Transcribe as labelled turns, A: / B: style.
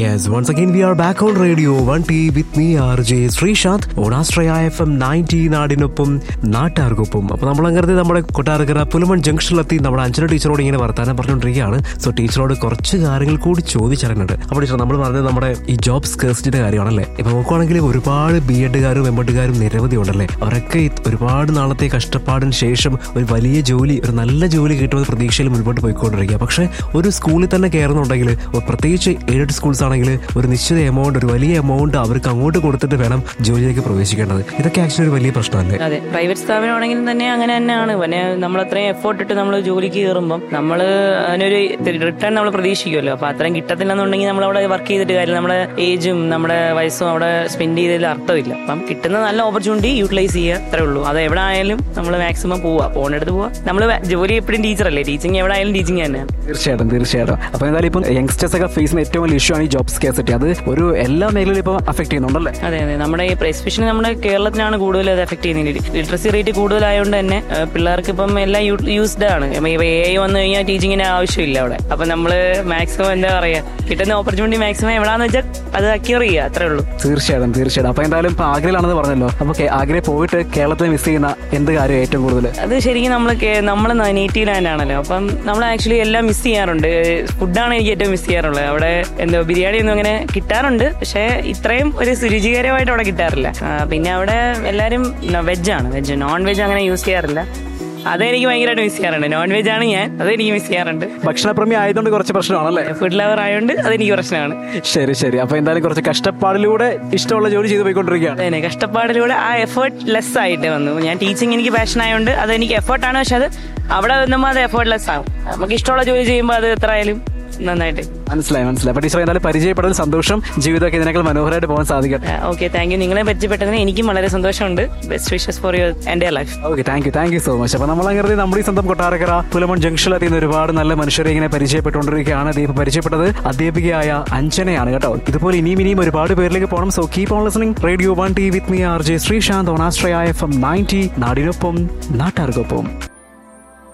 A: Yes, once again we are back on radio 1T with me RJ Sreesanth ഓണാസ്ട്രയ F M ninety നാടിനൊപ്പം നാട്ടാർക്കൊപ്പം അപ്പൊ നമ്മൾ അങ്ങനത്തെ നമ്മുടെ കൊട്ടാരക്കര പുലമൺ ജംഗ്ഷനിലെത്തി നമ്മുടെ അഞ്ചന ടീച്ചറോട് ഇങ്ങനെ വർത്താനം പറഞ്ഞുകൊണ്ടിരിക്കുകയാണ് സോ ടീച്ചറോട് കുറച്ച് കാര്യങ്ങൾ കൂടി ചോദിച്ചറിഞ്ഞിട്ടുണ്ട് അപ്പൊ ടീച്ചർ നമ്മൾ പറഞ്ഞത് നമ്മുടെ ഈ ജോബ് സ്കേഴ്സിന്റെ കാര്യമാണല്ലേ ഇപ്പൊ നോക്കുവാണെങ്കിൽ ഒരുപാട് ബി എഡുകാരും എം എഡുകാരും നിരവധി ഉണ്ടല്ലേ അവരൊക്കെ ഈ ഒരുപാട് നാളത്തെ കഷ്ടപ്പാടിന് ശേഷം ഒരു വലിയ ജോലി ഒരു നല്ല ജോലി കിട്ടുമെന്ന പ്രതീക്ഷയിൽ മുൻപോട്ട് പോയിക്കൊണ്ടിരിക്കുക പക്ഷേ ഒരു സ്കൂളിൽ തന്നെ കയറുന്നുണ്ടെങ്കിൽ ഒരു പ്രത്യേകിച്ച് എയ്ഡഡ് സ്കൂൾസ് ആണെങ്കിൽ ഒരു നിശ്ചിത എമൗണ്ട് ഒരു വലിയ എമൗണ്ട് അവർക്ക് അങ്ങോട്ട് കൊടുത്തിട്ട് വേണം ജോലിയിലേക്ക് പ്രവേശിക്കേണ്ടത് ഇതൊക്കെ ആക്ച്വലി ഒരു വലിയ പ്രശ്നമല്ലേ
B: അതെ പ്രൈവറ്റ് സ്ഥാപനമാണെങ്കിലും തന്നെ അങ്ങനെ തന്നെയാണ് പിന്നെ നമ്മൾ അത്രയും എഫേർട്ട് ഇട്ട് നമ്മൾ ജോലിക്ക് കയറുമ്പം നമ്മൾ അതിനൊരു റിട്ടേൺ നമ്മൾ പ്രതീക്ഷിക്കുമല്ലോ അപ്പൊ അത്രയും കിട്ടത്തില്ലെന്നുണ്ടെങ്കിൽ നമ്മൾ അവിടെ വർക്ക് ചെയ്തിട്ട് കാര്യം നമ്മുടെ ഏജും നമ്മുടെ വയസ്സും അവിടെ സ്പെൻഡ് ചെയ്തതിൽ അർത്ഥമില്ല അപ്പം കിട്ടുന്ന നല്ല ഓപ്പർച്യൂണിറ്റി യൂട്ടിലൈസ് ചെയ്യുക അത്രേ ഉള്ളൂ അത് എവിടെ ആയാലും നമ്മൾ മാക്സിമം പോവുക പോകേണ്ടടുത്ത് പോവുക നമ്മൾ ജോലി എപ്പോഴും ടീച്ചറല്ലേ ടീച്ചിങ് എവിടെ ആയാലും ടീച്ചിങ് തന്നെയാണ്
A: തീർച്ചയായിട്ടും തീർച്ചയായിട്ടും അപ്പൊ എന്തായാലും ഇപ്പം യങ്സ്റ്റേഴ്സ് ഒക്കെ ഫേസ് ചെയ്യുന്ന ഏറ്റവും വലിയ ഇഷ്യൂ ആണ് ഈ ജോബ് സ്കേസിറ്റി അത് ഒരു എല്ലാ മേഖലയിലും ഇപ്പൊ അഫക്ട് ചെയ്യുന്നുണ്ടല്ലേ
B: അതെ അതെ നമ്മുടെ ഈ എസ്പെഷ്യലി നമ്മുടെ കേരളത്തിലാണ് കൂടുതൽ അത് എഫക്ട് ചെയ്യുന്നത് ലിറ്ററസി റേറ്റ് കൂടുതലായതുകൊണ്ട് തന്നെ ആ, പിള്ളേർക്ക് ഇപ്പം എല്ലാം യൂസ്ഡ് ആണ് എ ഐ വന്നു കഴിഞ്ഞാൽ ടീച്ചിങ്ങിന് ആവശ്യമില്ല അവിടെ അപ്പൊ നമ്മള് മാക്സിമം എന്താ പറയാ കിട്ടുന്ന ഓപ്പർച്യൂണിറ്റി മാക്സിമം എവിടാന്ന് വെച്ചാൽ അത് അക്യൂർ ചെയ്യുക അത്രേ ഉള്ളൂ
A: തീർച്ചയായിട്ടും തീർച്ചയായിട്ടും അപ്പൊ എന്തായാലും ഇപ്പൊ ആഗ്രയിലാണെന്ന് പറഞ്ഞല്ലോ അപ്പൊ കേ- ആഗ്രയിൽ പോയിട്ട് കേരളത്തിൽ മിസ് ചെയ്യുന്ന എന്ത് കാര്യം ഏറ്റവും കൂടുതൽ
B: അത് ശരിക്കും നമ്മൾ നമ്മൾ നേറ്റീവ് ലാൻഡ് ആണല്ലോ അപ്പം നമ്മൾ ആക്ച്വലി എല്ലാം മിസ് ചെയ്യാറുണ്ട് ഫുഡാണ് എനിക്ക് ഏറ്റവും മിസ് ചെയ്യാറുള്ളത് അവിടെ എന്തോ ബിരിയാണി ഒന്നും അങ്ങനെ കിട്ടാറുണ്ട് പക്ഷേ ഇത്രയും ഒരു രുചികരമായിട്ട് അവിടെ കിട്ടാറില്ല ആ, പിന്നെ അവിടെ എല്ലാവരും വെജാണ് വെജ് നോൺ വെജ് അങ്ങനെ യൂസ് ചെയ്യാറില്ല അതെനിക്ക് ഭയങ്കരമായിട്ട് മിസ് ചെയ്യാറുണ്ട് നോൺ വെജ് ആണ് ഞാൻ അതെനിക്ക് മിസ് ചെയ്യാറുണ്ട്
A: ഭക്ഷണപ്രമി ആയതുകൊണ്ട് കുറച്ച് പ്രശ്നമാണല്ലേ
B: ഫുഡ് ലവർ ആയതുകൊണ്ട് അതെനിക്ക് പ്രശ്നമാണ്
A: ശരി ശരി അപ്പൊ എന്തായാലും കുറച്ച് കഷ്ടപ്പാടിലൂടെ ഇഷ്ടമുള്ള ജോലി ചെയ്ത് പോയിക്കൊണ്ടിരിക്കുകയാണ്
B: അതന്നെ കഷ്ടപ്പാടിലൂടെ ആ എഫേർട്ട് ലെസ് ആയിട്ട് വന്നു ഞാൻ ടീച്ചിങ് എനിക്ക് പാഷൻ ആയതുകൊണ്ട് അത് എനിക്ക് എഫേർട്ടാണ് പക്ഷെ അത് അവിടെ വന്നുമ്പോൾ അത് എഫേർട്ട് ലെസ് ആവും നമുക്ക് ഇഷ്ടമുള്ള ജോലി ചെയ്യുമ്പോൾ അത് എത്ര ആയാലും നന്നായിട്ട്
A: മനസ്സിലായി മനസ്സിലായി അപ്പൊ ടീച്ചർ എന്തായാലും പരിചയപ്പെടൽ സന്തോഷം ജീവിതമൊക്കെ ഇതിനേക്കാൾ മനോഹരമായിട്ട് പോകാൻ സാധിക്കട്ടെ
B: ഓക്കെ താങ്ക് യു നിങ്ങളെ പരിചയപ്പെട്ടതിന് എനിക്കും വളരെ സന്തോഷമുണ്ട് ബെസ്റ്റ് വിഷസ് ഫോർ യുവർ എൻ്റെ life
A: okay thank you thank you so much അപ്പൊ നമ്മൾ അങ്ങനെ നമ്മുടെ ഈ സ്വന്തം കൊട്ടാരക്കര പുലമൺ ജംഗ്ഷനിലെത്തി ഇന്ന് ഒരുപാട് നല്ല മനുഷ്യരെ ഇങ്ങനെ പരിചയപ്പെട്ടുകൊണ്ടിരിക്കുകയാണ് ദീപ് പരിചയപ്പെട്ടത് അധ്യാപികയായ അഞ്ജനയാണ് കേട്ടോ ഇതുപോലെ ഇനിയും ഇനിയും ഒരുപാട് പേരിലേക്ക് പോകണം so keep on listening radio one T with me R J Sreesanth ഓണാശ്രയ എഫ് എം നയൻറ്റി നാടിനൊപ്പം നാട്ടാർക്കൊപ്പം